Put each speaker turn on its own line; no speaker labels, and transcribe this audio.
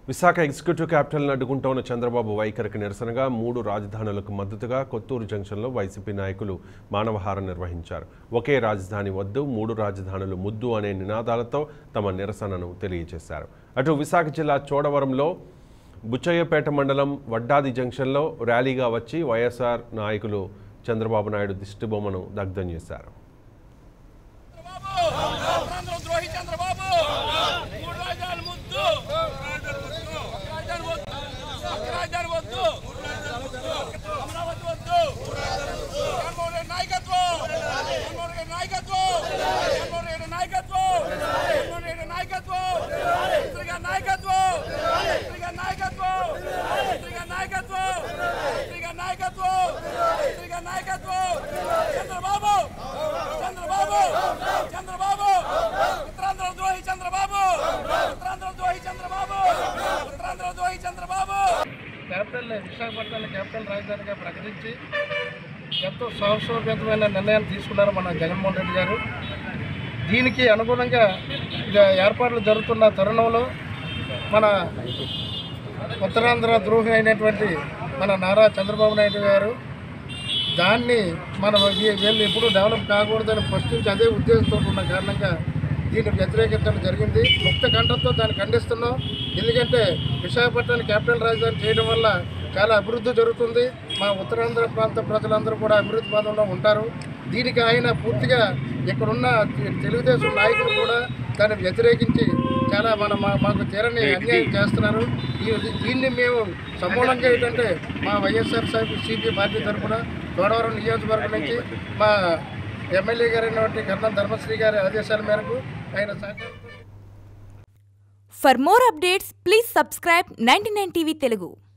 Visakha executive క్యాపిటల్ను అడ్డుకుంటోన్న చంద్రబాబు వైఖరికి నిరసనగా మూడు రాజధానులకు మద్దతుగా కొత్తూరు జంక్షన్లో వైసీపీ నాయకులు మానవహారం నిర్వహించారు ఒకే రాజధాని వద్దు మూడు రాజధానులు ముద్దు అనే నినాదాలతో తమ నిరసనను తెలియజేశారు అటు విశాఖ జిల్లా చోడవరంలో బుచ్చయ్యపేట మండలం వడ్డాది జంక్షన్లో ర్యాలీగా వచ్చి వైఎస్ఆర్ నాయకులు చంద్రబాబు నాయుడు దిష్టిబొమ్మను దగ్ధం చేశారు
ఆంధ్ర ద్రోహి చంద్రబాబు మూడు రాజ్యాలు ముద్దు రాజధాని వద్దు రాజధాని వద్దు అమరావతి వద్దు జగన్మోహన్ రెడ్డి నాయకత్వం జగన్మోహన్ రెడ్డి నాయకత్వం జగన్మోహన్ రెడ్డి నాయకత్వం జగన్మోహన్ రెడ్డి నాయకత్వం మంత్రి గారి నాయకత్వం మంత్రి గారి నాయకత్వం మంత్రి గారి నాయకత్వం మంత్రి గారి నాయకత్వం మంత్రి గారి నాయకత్వం చంద్రబాబు చంద్రబాబు చంద్రబాబు ఉత్తరాంధ్ర ద్రోహి చంద్రబాబు ఉత్తరాంధ్ర ద్రోహి చంద్రబాబు ఉత్తరాంధ్ర ద్రోహి చంద్రబాబు
క్యాపిటల్ విశాఖపట్నాన్ని క్యాపిటల్ రాజధానిగా ప్రకటించి ఎంతో సాహసోపేతమైన నిర్ణయాన్ని తీసుకున్నారు మన జగన్మోహన్ రెడ్డి గారు దీనికి అనుగుణంగా ఇక ఏర్పాట్లు జరుగుతున్న తరుణంలో మన ఉత్తరాంధ్ర ద్రోహి అయినటువంటి మన నారా చంద్రబాబు నాయుడు గారు దాన్ని మనం వీ- వీళ్ళు ఎప్పుడు డెవలప్ కాకూడదని ఫస్ట్ నుంచి అదే ఉద్దేశంతో ఉన్న కారణంగా దీన్ని వ్యతిరేకించడం జరిగింది ముక్త కంఠంతో దాన్ని ఖండిస్తున్నాం ఎందుకంటే విశాఖపట్నాన్ని క్యాపిటల్ రాజధాని చేయడం వల్ల చాలా అభివృద్ధి జరుగుతుంది మా ఉత్తరాంధ్ర ప్రాంత ప్రజలందరూ కూడా అభివృద్ధి పదంలో ఉంటారు దీనికి ఆయన పూర్తిగా ఇక్కడున్న తెలుగుదేశం నాయకులు కూడా దాన్ని వ్యతిరేకించి చాలా మన మా- మాకు తీరని అన్యాయం చేస్తున్నారు ఈ- దీన్ని మేము సమూలంగా ఏంటంటే మా వైఎస్ఆర్ సిపి పార్టీ తరఫున గోడవరం నియోజకవర్గం నుంచి మా ఎమ్మెల్యే గారైనటువంటి కర్ణం ధర్మశ్రీ గారి ఆదేశాల మేరకు ఆయన సహకారం
For more updates, please subscribe 99 TV Telugu.